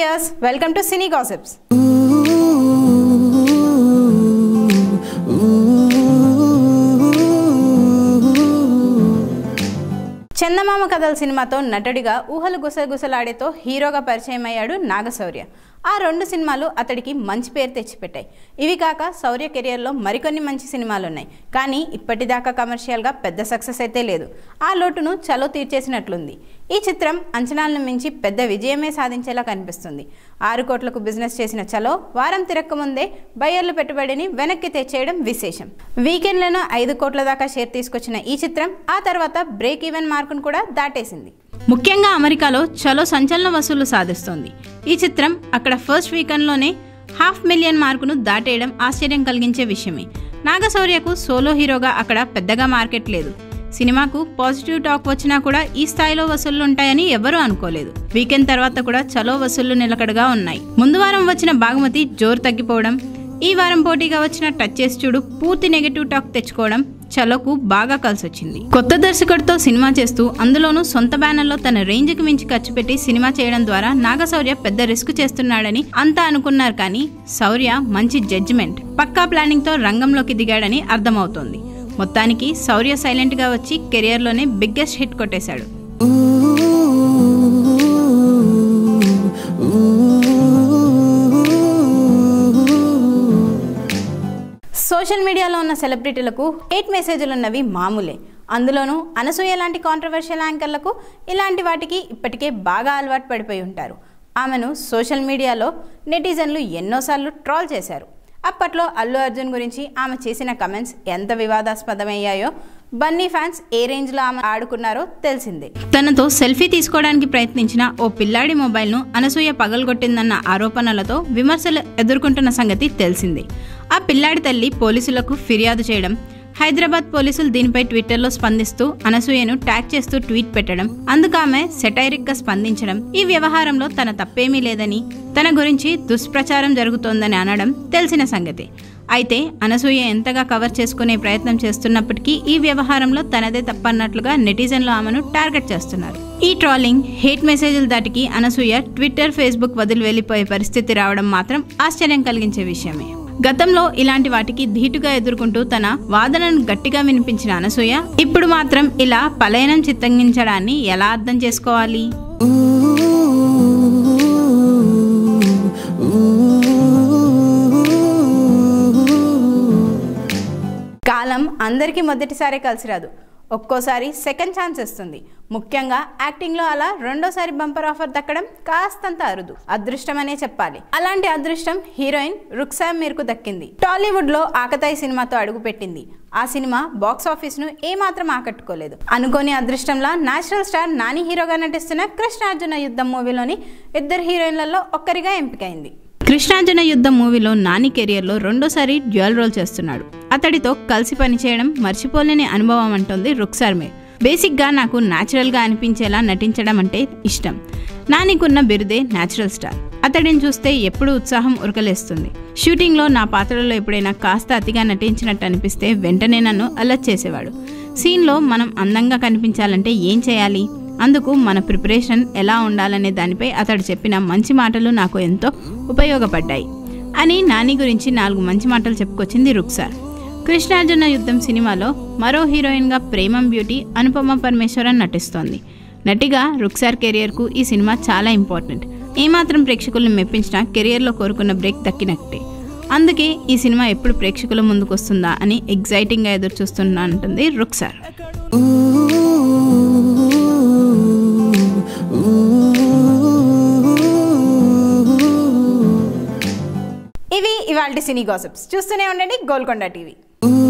viewers welcome to cine gossips చందమామ కథల సినిమాతో నటుడిగా ఊహలు గుసగుసలాడేతో హీరోగా పరిచయం అయ్యాడు నాగశౌర్య ఆ రెండు సినిమాలు అతడికి మంచి పేరు తెచ్చిపెట్టాయి ఇవి కాక శౌర్య కెరియర్లో మరికొన్ని మంచి సినిమాలు ఉన్నాయి కానీ ఇప్పటిదాకా కమర్షియల్గా పెద్ద సక్సెస్ అయితే లేదు ఆ లోటును చలో తీర్చేసినట్లుంది ఈ చిత్రం అంచనాలను మించి పెద్ద విజయమే సాధించేలా కనిపిస్తుంది ఆరు కోట్లకు బిజినెస్ చేసిన చలో వారం తిరక్కముందే బయ్యర్ల పెట్టుబడిని వెనక్కి తెచ్చేయడం విశేషం వీకెండ్లను ఐదు కోట్ల దాకా షేర్ తీసుకొచ్చిన ఈ చిత్రం ఆ తర్వాత బ్రేక్ ఈవెన్ మార్కును కూడా దాటేసింది ముఖ్యంగా అమెరికాలో చలో సంచలన వసూళ్లు సాధిస్తోంది ఈ చిత్రం అక్కడ ఫస్ట్ వీకెండ్లోనే హాఫ్ మిలియన్ మార్కును దాటేయడం ఆశ్చర్యం కలిగించే విషయమే నాగశౌర్యకు సోలో హీరోగా అక్కడ పెద్దగా మార్కెట్ లేదు సినిమాకు పాజిటివ్ టాక్ వచ్చినా కూడా ఈ స్థాయిలో వసూళ్లు ఉంటాయని ఎవరూ అనుకోలేదు వీకెండ్ తర్వాత కూడా చలో వసూళ్లు నిలకడగా ఉన్నాయి ముందు వారం వచ్చిన బాగుమతి జోరు తగ్గిపోవడం ఈ వారం పోటీగా వచ్చిన టచ్ చేసి చూడు పూర్తి నెగటివ్ టాక్ తెచ్చుకోవడం చలోకు బాగా కలిసొచ్చింది కొత్త దర్శకుడితో సినిమా చేస్తూ అందులోనూ సొంత బ్యానర్లో తన రేంజ్కి మించి ఖర్చు పెట్టి సినిమా చేయడం ద్వారా నాగశౌర్య పెద్ద రిస్క్ చేస్తున్నాడని అంతా అనుకున్నారు కానీ శౌర్య మంచి జడ్జిమెంట్ పక్కా ప్లానింగ్ తో రంగంలోకి దిగాడని అర్థమవుతోంది మొత్తానికి శౌర్య సైలెంట్ గా వచ్చి కెరియర్లోనే బిగ్గెస్ట్ హిట్ కొట్టేశాడు సోషల్ మీడియాలో ఉన్న సెలబ్రిటీలకు హేట్ మెసేజ్లు ఉన్నవి మామూలే అందులోనూ అనసూయ లాంటి కాంట్రవర్షియల్ యాంకర్లకు ఇలాంటి వాటికి ఇప్పటికే బాగా అలవాటు పడిపోయి ఉంటారు ఆమెను సోషల్ మీడియాలో నెటిజన్లు ఎన్నోసార్లు ట్రాల్ చేశారు అప్పట్లో అల్లు అర్జున్ గురించి ఆమె చేసిన కమెంట్స్ ఎంత వివాదాస్పదమయ్యాయో బన్నీ ఫ్యాన్స్ ఏ రేంజ్లో ఆమె ఆడుకున్నారో తెలిసిందే తనతో సెల్ఫీ తీసుకోవడానికి ప్రయత్నించిన ఓ పిల్లాడి మొబైల్ను అనసూయ పగలగొట్టిందన్న ఆరోపణలతో విమర్శలు ఎదుర్కొంటున్న సంగతి తెలిసిందే ఆ పిల్లాడి తల్లి పోలీసులకు ఫిర్యాదు చేయడం హైదరాబాద్ పోలీసులు దీనిపై ట్విట్టర్లో స్పందిస్తూ అనసూయను ట్యాగ్ చేస్తూ ట్వీట్ పెట్టడం అందుకు ఆమె సెటైరిక్ గా స్పందించడం ఈ వ్యవహారంలో తన తప్పేమీ లేదని తన గురించి దుష్ప్రచారం జరుగుతోందని అనడం తెలిసిన సంగతి అయితే అనసూయ ఎంతగా కవర్ చేసుకునే ప్రయత్నం చేస్తున్నప్పటికీ ఈ వ్యవహారంలో తనదే తప్పన్నట్లుగా నెటిజన్లు ఆమెను టార్గెట్ చేస్తున్నారు ఈ ట్రాలింగ్ హేట్ మెసేజ్ల దాటికి అనసూయ ట్విట్టర్ ఫేస్బుక్ వదిలి వెళ్లిపోయే పరిస్థితి రావడం మాత్రం ఆశ్చర్యం కలిగించే విషయమే గతంలో ఇలాంటి వాటికి ధీటుగా ఎదుర్కొంటూ తన వాదనను గట్టిగా వినిపించిన అనసూయ ఇప్పుడు మాత్రం ఇలా పలయనం చిత్తంగించడాన్ని ఎలా అర్థం చేసుకోవాలి కాలం అందరికీ మొదటిసారి కలిసి రాదు ఒక్కోసారి సెకండ్ ఛాన్స్ ఇస్తుంది ముఖ్యంగా యాక్టింగ్లో అలా రెండోసారి బంపర్ ఆఫర్ దక్కడం కాస్తంత అరుదు అదృష్టం అనే చెప్పాలి అలాంటి అదృష్టం హీరోయిన్ రుక్సామ్ మీర్కు దక్కింది టాలీవుడ్ లో ఆకతాయి సినిమాతో అడుగుపెట్టింది ఆ సినిమా బాక్స్ ఆఫీస్ ను ఏమాత్రం ఆకట్టుకోలేదు అనుకోని అదృష్టంలా నేచురల్ స్టార్ నాని హీరోగా నటిస్తున్న కృష్ణార్జున యుద్ధం మూవీలోని ఇద్దరు హీరోయిన్లలో ఒక్కరిగా ఎంపికైంది కృష్ణార్జున యుద్ధం మూవీలో నాని కెరియర్లో రెండోసారి డ్యూయల్ రోల్ చేస్తున్నాడు అతడితో కలిసి పనిచేయడం మర్చిపోలేని అనుభవం అంటోంది రుక్సార్మే బేసిక్గా నాకు న్యాచురల్గా అనిపించేలా నటించడం అంటే ఇష్టం నానికున్న బిరుదే న్యాచురల్ స్టార్ అతడిని చూస్తే ఎప్పుడు ఉత్సాహం ఉరకలేస్తుంది షూటింగ్లో నా పాత్రలో ఎప్పుడైనా కాస్త అతిగా నటించినట్టు అనిపిస్తే వెంటనే నన్ను అలర్ట్ చేసేవాడు సీన్లో మనం అందంగా కనిపించాలంటే ఏం చేయాలి అందుకు మన ప్రిపరేషన్ ఎలా ఉండాలనే దానిపై అతడు చెప్పిన మంచి మాటలు నాకు ఎంతో ఉపయోగపడ్డాయి అని నాని గురించి నాలుగు మంచి మాటలు చెప్పుకొచ్చింది రుక్సార్ కృష్ణార్జున యుద్ధం సినిమాలో మరో హీరోయిన్గా ప్రేమం బ్యూటీ అనుపమ పరమేశ్వరన్ నటిస్తోంది నటిగా రుక్సార్ కెరియర్కు ఈ సినిమా చాలా ఇంపార్టెంట్ ఏమాత్రం ప్రేక్షకులను మెప్పించినా కెరియర్లో కోరుకున్న బ్రేక్ దక్కినట్టే అందుకే ఈ సినిమా ఎప్పుడు ప్రేక్షకుల ముందుకు వస్తుందా అని ఎగ్జైటింగ్గా ఎదురు చూస్తున్నా అంటుంది రుక్సార్ ఇవి ఇవాళ సినీ గాసిప్స్ చూస్తూనే ఉండండి గోల్కొండ టీవీ